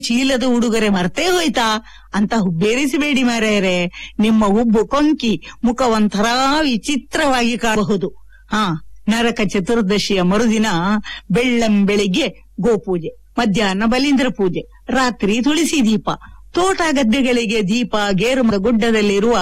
ಚೀಲದ ಉಡುಗೊರೆ ಮರ್ತೇ ಹೋಯ್ತಾ ಅಂತ ಹುಬ್ಬೇರಿಸಬೇಡಿ ಮಾರಾಯರೆ ನಿಮ್ಮ ಹುಬ್ಬು ಕೊಂಕಿ ಮುಖ ಒಂಥರ ವಿಚಿತ್ರವಾಗಿ ಕಾಣಬಹುದು ಹಾ ನರಕ ಚತುರ್ದಶಿಯ ಮರುದಿನ ಬೆಳ್ಳಂ ಬೆಳಿಗ್ಗೆ ಗೋಪೂಜೆ ಮಧ್ಯಾಹ್ನ ಬಲೀಂದ್ರ ಪೂಜೆ ರಾತ್ರಿ ತುಳಸಿ ದೀಪ ತೋಟ ಗದ್ದೆಗಳಿಗೆ ದೀಪ ಗೇರುಮದ ಗುಡ್ಡದಲ್ಲಿರುವ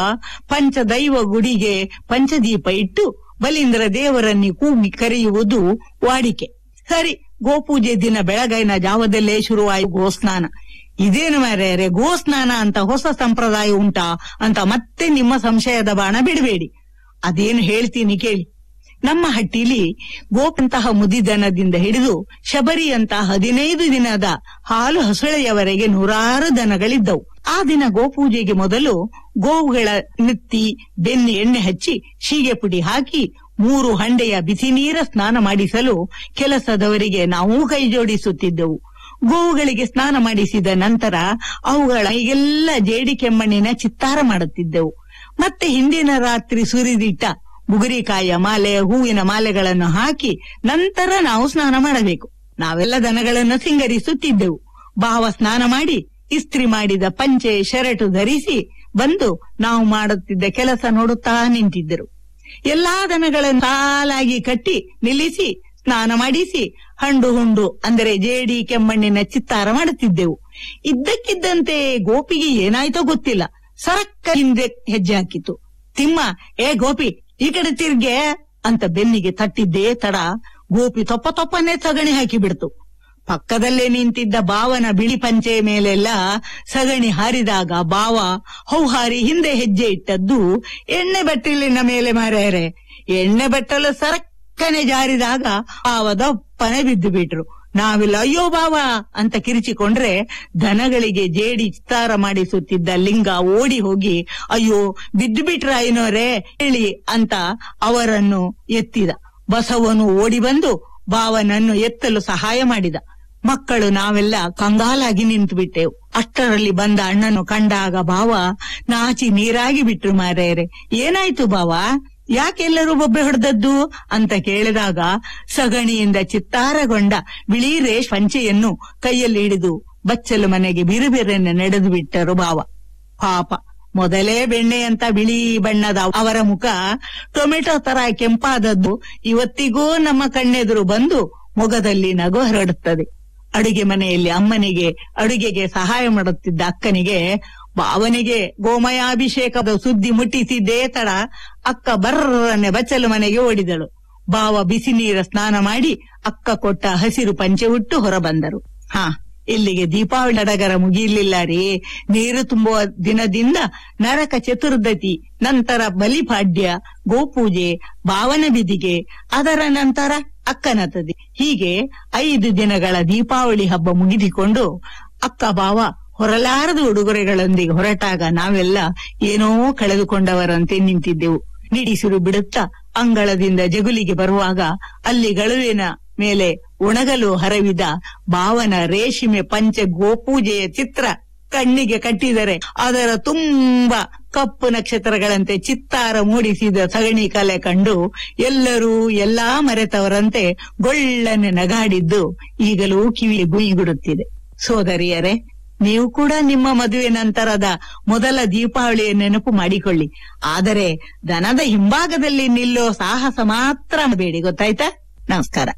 ಪಂಚದೈವ ಗುಡಿಗೆ ಪಂಚದೀಪ ಇಟ್ಟು ಬಲೀಂದ್ರ ದೇವರನ್ನಿ ಕೂಗಿ ಕರೆಯುವುದು ವಾಡಿಕೆ ಸರಿ ಗೋಪೂಜೆ ದಿನ ಬೆಳಗೈನ ಜಾವದಲ್ಲೇ ಶುರುವಾಯಿ ಗೋಸ್ನಾನ ಇದೇನು ಮಾರ್ಯಾರೆ ಗೋಸ್ನಾನ ಅಂತ ಹೊಸ ಸಂಪ್ರದಾಯ ಉಂಟಾ ಅಂತ ಮತ್ತೆ ನಿಮ್ಮ ಸಂಶಯದ ಬಾಣ ಬಿಡಬೇಡಿ ಅದೇನು ಹೇಳ್ತೀನಿ ಕೇಳಿ ನಮ್ಮ ಹಟ್ಟಿಲಿ ಗೋಪಂತಹ ಮುದಿದನದಿಂದ ಹಿಡಿದು ಶಬರಿಯಂತ ಹದಿನೈದು ದಿನದ ಹಾಲು ಹಸುಳೆಯವರೆಗೆ ನೂರಾರು ದನಗಳಿದ್ದವು ಆ ದಿನ ಗೋಪೂಜೆಗೆ ಮೊದಲು ಗೋವುಗಳ ನೆತ್ತಿ ಬೆನ್ನಿ ಎಣ್ಣೆ ಹಚ್ಚಿ ಶೀಗೆ ಪುಡಿ ಹಾಕಿ ಮೂರು ಹಂಡೆಯ ಬಿಸಿ ನೀರ ಸ್ನಾನ ಮಾಡಿಸಲು ಕೆಲಸದವರಿಗೆ ನಾವು ಕೈ ಜೋಡಿಸುತ್ತಿದ್ದೆವು ಗೋವುಗಳಿಗೆ ಸ್ನಾನ ಮಾಡಿಸಿದ ನಂತರ ಅವುಗಳ ಮೈಗೆಲ್ಲ ಜೇಡಿ ಕೆಮ್ಮಣ್ಣಿನ ಚಿತ್ತಾರ ಮಾಡುತ್ತಿದ್ದೆವು ಮತ್ತೆ ಹಿಂದಿನ ರಾತ್ರಿ ಸುರಿದಿಟ್ಟ ಬುಗುರಿಕಾಯಿಯ ಮಾಲೆ ಹೂವಿನ ಮಾಲೆಗಳನ್ನು ಹಾಕಿ ನಂತರ ನಾವು ಸ್ನಾನ ಮಾಡಬೇಕು ನಾವೆಲ್ಲ ದನಗಳನ್ನು ಸಿಂಗರಿಸುತ್ತಿದ್ದೆವು ಭಾವ ಸ್ನಾನ ಮಾಡಿ ಇಸ್ತ್ರಿ ಮಾಡಿದ ಪಂಚೆ ಶರಟು ಧರಿಸಿ ಬಂದು ನಾವು ಮಾಡುತ್ತಿದ್ದ ಕೆಲಸ ನೋಡುತ್ತಾ ನಿಂತಿದ್ದರು ಎಲ್ಲಾ ದನಗಳನ್ನು ಸಾಲಾಗಿ ಕಟ್ಟಿ ನಿಲ್ಲಿಸಿ ಸ್ನಾನ ಮಾಡಿಸಿ ಹಂಡು ಹುಂಡು ಅಂದರೆ ಜೇಡಿ ಕೆಮ್ಮಣ್ಣಿನ ಚಿತ್ತಾರ ಮಾಡುತ್ತಿದ್ದೆವು ಇದ್ದಕ್ಕಿದ್ದಂತೆ ಗೋಪಿಗೆ ಏನಾಯ್ತೋ ಗೊತ್ತಿಲ್ಲ ಸರಕ್ಕ ಹಿಂದೆ ಹೆಜ್ಜೆ ಹಾಕಿತು ತಿಮ್ಮ ಏ ಗೋಪಿ ಈ ಕಡೆ ತಿರ್ಗೆ ಅಂತ ಬೆನ್ನಿಗೆ ತಟ್ಟಿದ್ದೇ ತಡ ಗೋಪಿ ತೊಪ್ಪ ತೊಪ್ಪನೆ ಸಗಣಿ ಹಾಕಿ ಬಿಡ್ತು ಪಕ್ಕದಲ್ಲೇ ನಿಂತಿದ್ದ ಬಾವನ ಬಿಳಿ ಪಂಚೆ ಮೇಲೆಲ್ಲ ಸಗಣಿ ಹಾರಿದಾಗ ಬಾವ ಹೌಹಾರಿ ಹಿಂದೆ ಹೆಜ್ಜೆ ಇಟ್ಟದ್ದು ಎಣ್ಣೆ ಬಟ್ಟಲಿನ ಮೇಲೆ ಮಾರ್ಯಾರೆ ಎಣ್ಣೆ ಬಟ್ಟಲು ಸರಕ್ಕನೆ ಜಾರಿದಾಗ ಬಾವದಪ್ಪನೆ ಬಿದ್ದು ಬಿಟ್ರು ನಾವಿಲ್ಲ ಅಯ್ಯೋ ಬಾವ ಅಂತ ಕಿರಿಚಿಕೊಂಡ್ರೆ ದನಗಳಿಗೆ ಜೇಡಿ ಚಿತ್ತಾರ ಮಾಡಿಸುತ್ತಿದ್ದ ಲಿಂಗ ಓಡಿ ಹೋಗಿ ಅಯ್ಯೋ ಬಿದ್ದು ಬಿಟ್ರ ಐನೋರೇ ಹೇಳಿ ಅಂತ ಅವರನ್ನು ಎತ್ತಿದ ಬಸವನು ಓಡಿ ಬಂದು ಬಾವನನ್ನು ಎತ್ತಲು ಸಹಾಯ ಮಾಡಿದ ಮಕ್ಕಳು ನಾವೆಲ್ಲ ಕಂಗಾಲಾಗಿ ನಿಂತು ಬಿಟ್ಟೆವು ಅಷ್ಟರಲ್ಲಿ ಬಂದ ಅಣ್ಣನು ಕಂಡಾಗ ಬಾವ ನಾಚಿ ನೀರಾಗಿ ಬಿಟ್ರು ಮಾರೇರೆ ಏನಾಯ್ತು ಬಾವ ಯಾಕೆಲ್ಲರೂ ಬೊಬ್ಬೆ ಹೊಡೆದದ್ದು ಅಂತ ಕೇಳಿದಾಗ ಸಗಣಿಯಿಂದ ಚಿತ್ತಾರಗೊಂಡ ಬಿಳಿ ರೇಷ್ ಪಂಚೆಯನ್ನು ಕೈಯಲ್ಲಿ ಹಿಡಿದು ಬಚ್ಚಲು ಮನೆಗೆ ಬಿರುಬಿರನ್ನು ನಡೆದು ಬಿಟ್ಟರು ಬಾವ ಪಾಪ ಮೊದಲೇ ಬೆಣ್ಣೆ ಅಂತ ಬಿಳಿ ಬಣ್ಣದ ಅವರ ಮುಖ ಟೊಮೆಟೊ ತರ ಕೆಂಪಾದದ್ದು ಇವತ್ತಿಗೂ ನಮ್ಮ ಕಣ್ಣೆದುರು ಬಂದು ಮೊಗದಲ್ಲಿ ನಗು ಹರಡುತ್ತದೆ ಅಡುಗೆ ಮನೆಯಲ್ಲಿ ಅಮ್ಮನಿಗೆ ಅಡುಗೆಗೆ ಸಹಾಯ ಮಾಡುತ್ತಿದ್ದ ಅಕ್ಕನಿಗೆ ಬಾವನಿಗೆ ಗೋಮಯಾಭಿಷೇಕದ ಸುದ್ದಿ ಮುಟ್ಟಿಸಿದ್ದೇ ತಡ ಅಕ್ಕ ಬರ್ರನೆ ಬಚ್ಚಲು ಮನೆಗೆ ಓಡಿದಳು ಬಾವ ಬಿಸಿ ನೀರ ಸ್ನಾನ ಮಾಡಿ ಅಕ್ಕ ಕೊಟ್ಟ ಹಸಿರು ಪಂಚೆ ಉಟ್ಟು ಹೊರಬಂದರು ಹಾ ಇಲ್ಲಿಗೆ ದೀಪಾವಳಿ ಸಡಗರ ಮುಗಿಯಲಿಲ್ಲ ರೀ ನೀರು ತುಂಬುವ ದಿನದಿಂದ ನರಕ ಚತುರ್ದತಿ ನಂತರ ಬಲಿಪಾಡ್ಯ ಗೋಪೂಜೆ ಭಾವನ ಬಿದಿಗೆ ಅದರ ನಂತರ ಅಕ್ಕನತದಿ ಹೀಗೆ ಐದು ದಿನಗಳ ದೀಪಾವಳಿ ಹಬ್ಬ ಮುಗಿದಿಕೊಂಡು ಅಕ್ಕ ಬಾವ ಹೊರಲಾರದ ಉಡುಗೊರೆಗಳೊಂದಿಗೆ ಹೊರಟಾಗ ನಾವೆಲ್ಲ ಏನೋ ಕಳೆದುಕೊಂಡವರಂತೆ ನಿಂತಿದ್ದೆವು ನಿಡಿಸಿರು ಬಿಡುತ್ತಾ ಅಂಗಳದಿಂದ ಜಗುಲಿಗೆ ಬರುವಾಗ ಅಲ್ಲಿ ಗಳುವಿನ ಮೇಲೆ ಉಣಗಲು ಹರವಿದ ಭಾವನ ರೇಷ್ಮೆ ಪಂಚ ಗೋಪೂಜೆಯ ಚಿತ್ರ ಕಣ್ಣಿಗೆ ಕಟ್ಟಿದರೆ ಅದರ ತುಂಬ ಕಪ್ಪು ನಕ್ಷತ್ರಗಳಂತೆ ಚಿತ್ತಾರ ಮೂಡಿಸಿದ ಸಗಣಿ ಕಲೆ ಕಂಡು ಎಲ್ಲರೂ ಎಲ್ಲಾ ಮರೆತವರಂತೆ ಗೊಳ್ಳನೆ ನಗಾಡಿದ್ದು ಈಗಲೂ ಕಿವಿ ಗುಯಿಗುಡುತ್ತಿದೆ ಸೋದರಿಯರೇ ನೀವು ಕೂಡ ನಿಮ್ಮ ಮದುವೆ ನಂತರದ ಮೊದಲ ದೀಪಾವಳಿಯ ನೆನಪು ಮಾಡಿಕೊಳ್ಳಿ ಆದರೆ ದನದ ಹಿಂಭಾಗದಲ್ಲಿ ನಿಲ್ಲೋ ಸಾಹಸ ಮಾತ್ರ ಬೇಡಿ ಗೊತ್ತಾಯ್ತಾ ನಮಸ್ಕಾರ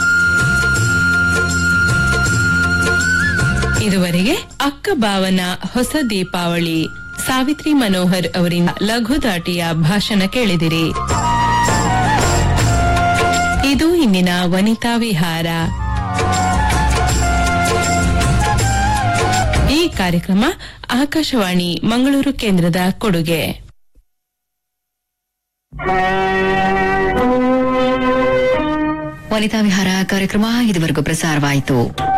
ಇದುವರೆಗೆ ಅಕ್ಕ ಭಾವನ ಹೊಸ ದೀಪಾವಳಿ ಸಾವಿತ್ರಿ ಮನೋಹರ್ ಅವರಿಂದ ಲಘು ದಾಟಿಯ ಭಾಷಣ ಕೇಳಿದಿರಿ ಇದು ಇಂದಿನ ವನಿತಾ ವಿಹಾರ ಈ ಕಾರ್ಯಕ್ರಮ ಆಕಾಶವಾಣಿ ಮಂಗಳೂರು ಕೇಂದ್ರದ ಕೊಡುಗೆ ವನಿತಾ ವಿಹಾರ ಕಾರ್ಯಕ್ರಮ ಇದುವರೆಗೂ ಪ್ರಸಾರವಾಯಿತು